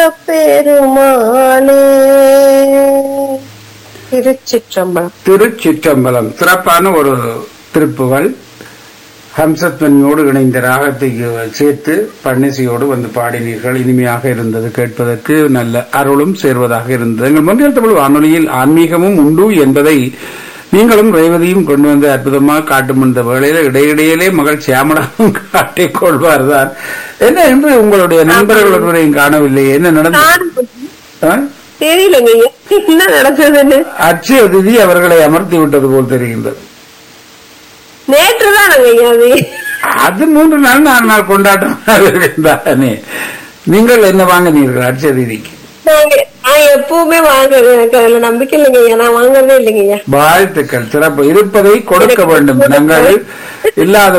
பெருமானே திருச்சிற்றம்பலம் திருச்சிற்றம்பலம் சிறப்பான ஒரு திருப்புகள் ஹம்சத்வனியோடு இணைந்த ராகத்தை சேர்த்து பன்னிசையோடு வந்து பாடினீர்கள் இனிமையாக இருந்தது கேட்பதற்கு நல்ல அருளும் சேர்வதாக இருந்தது எங்கள் மொழியல் தமிழ் வானொலியில் ஆன்மீகமும் உண்டு என்பதை நீங்களும் ரேவதியும் கொண்டு வந்து அற்புதமாக காட்டும் இந்த வேளையில இடையிடையிலே மகள் சியாமலாவும் காட்டிக் கொள்வார்தான் என்ன என்று உங்களுடைய நண்பர்கள் ஒருவரையும் காணவில்லை என்ன நடந்தது நானும் ஆ? தெரியலங்க ஐயா. என்ன நடந்ததுன்னு அச்சய திதி அவர்களை அமர்த்தி விட்டது போல் தெரிகின்றது நேற்று தானங்க ஐயா அது அது மூன்று நாள் நாலு நாள் கொண்டாட்டம் இருந்தானே நீங்கள் என்ன வாங்கினீர்கள் அச்சய திதிக்கு நாங்க நான் எப்பவுமே வாங்குறது எனக்கு அதுல நம்பிக்கை இல்லைங்க ஐயா நான் வாங்குறதே இல்லைங்க ஐயா வாழ்த்துக்கள் சிறப்பு இருப்பதை கொடுக்க வேண்டும் நாங்கள் இல்லாத